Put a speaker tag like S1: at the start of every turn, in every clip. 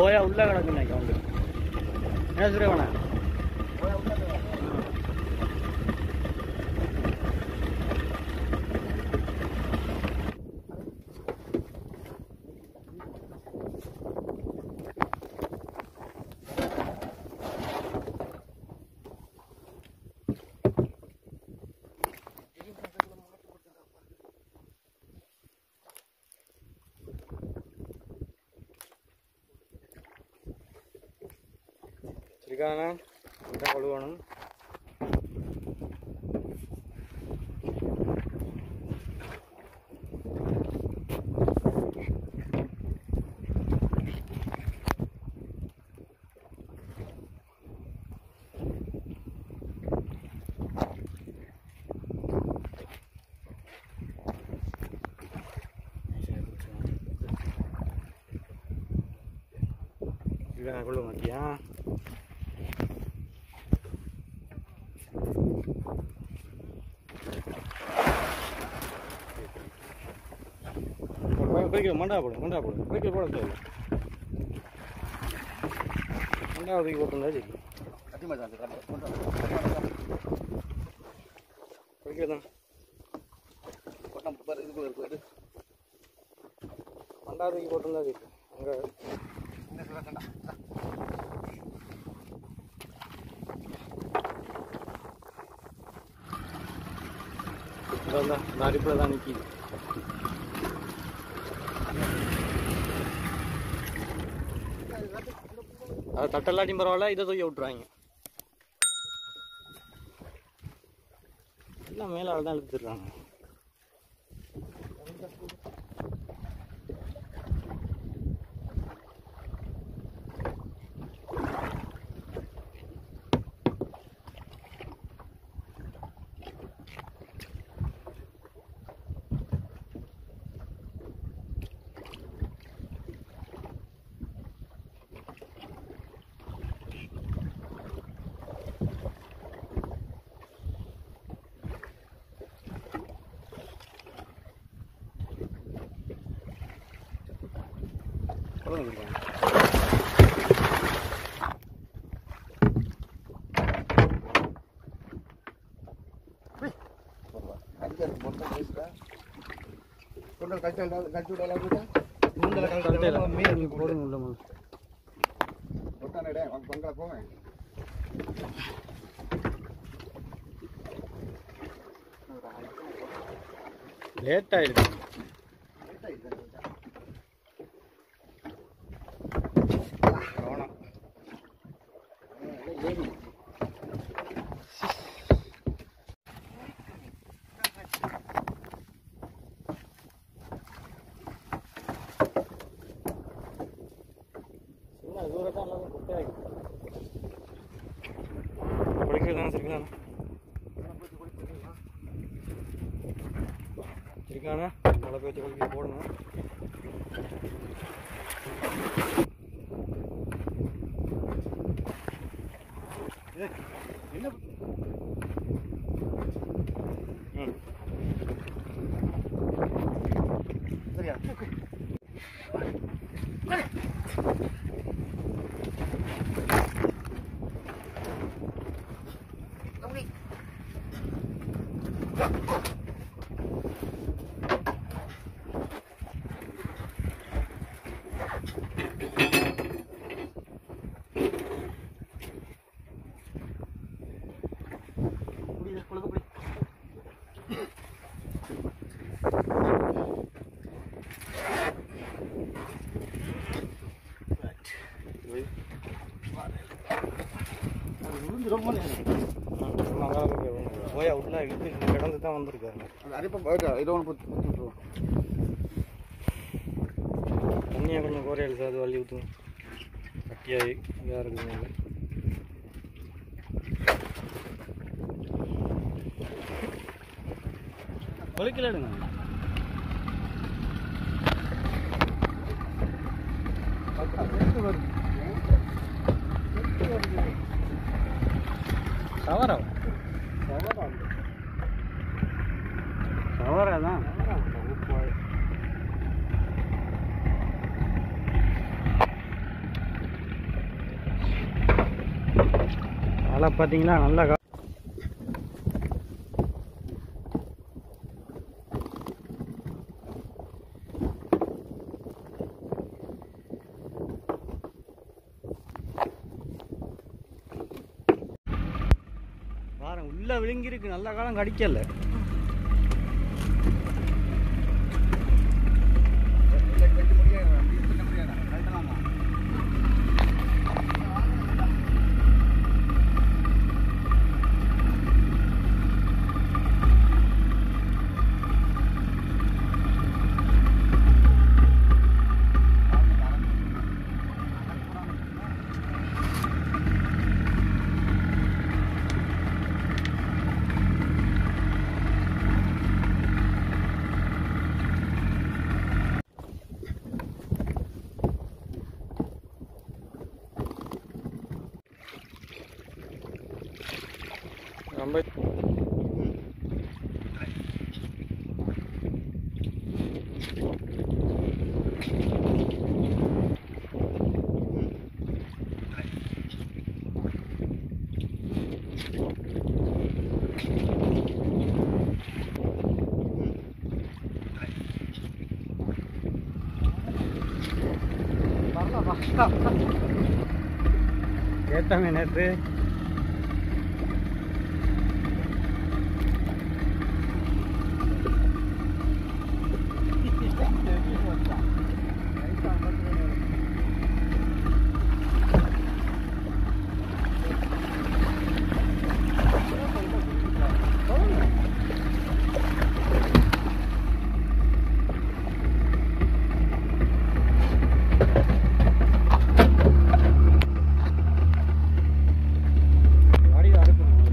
S1: போயா உள்ள கிடக்குண்ணே கவுண்டு என்ன சுரேவனா சரிக்காண்ணா இதான் கழுவணும் இதுதான் கொள்ள மாட்டியா போய்க்க மண்டா போடு மண்டா போடு போய்க்க போட தேவை மண்டா தூக்கி போட்டுருந்தா சரி போய்க்க தான் மண்டா தூக்கி போட்டிருந்தா சரி அங்கே இதான் இந்த அடிப்பில் தான் நிற்கிது அது தட்டெல்லாட்டியும் பரவாயில்ல இதை தூக்கி விட்டுருவாங்க எல்லாம் மேலே தான் இழுத்துருக்காங்க போடுங்க உள்ள மண் லேட் ஆயிடுது கவனம் சின்ன தூரத்தான் எல்லாம் குட்டையாகி குளிக்கிறதான சரிக்கான சரிக்கான மழை பெய்ச்சு குளிக்க போடணும் ம் புரியுது குளிக்க புடி போய் உள்ள இழுத்து கிடந்து தான் வந்திருக்காரு தண்ணியை கொஞ்சம் கோரையில் சார் அது வள்ளி ஊற்றுங்க கட்டியாகி இதாக இருக்குதுங்க கொலைக்கலாடுங்க சவரா சவரா தான் மழை பார்த்தீங்களா நல்லா கா- பாருங்க உள்ள விழுங்கிருக்கு நல்ல காலம் கடிக்கல ரொம்ப கேட்டாங்க நேற்று வாடி அடுக்கணும்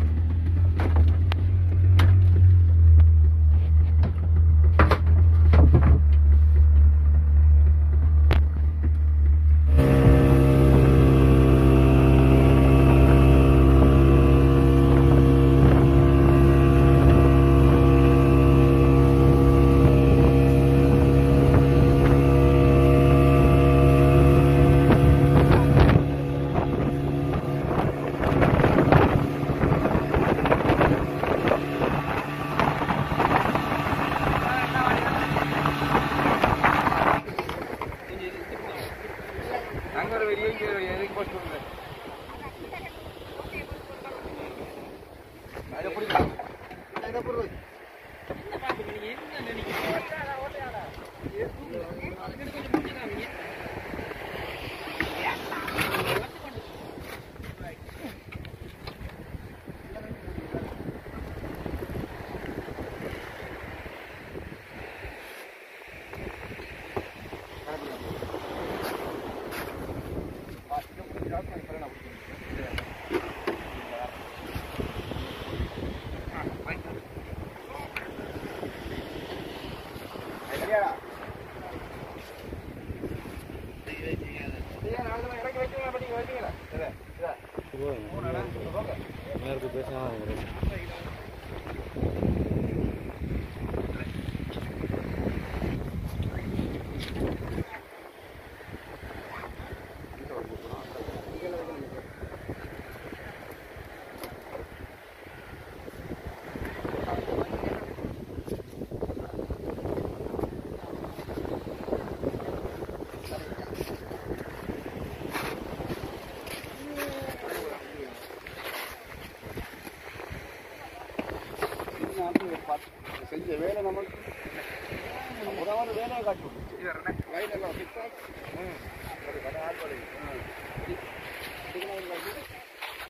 S1: நேருக்கு பேசினா
S2: செஞ்ச வேலை நமக்கு ஒரு வேலையை காட்டும் லைன் எல்லாம் ஃபிக்ஸ் ஆகி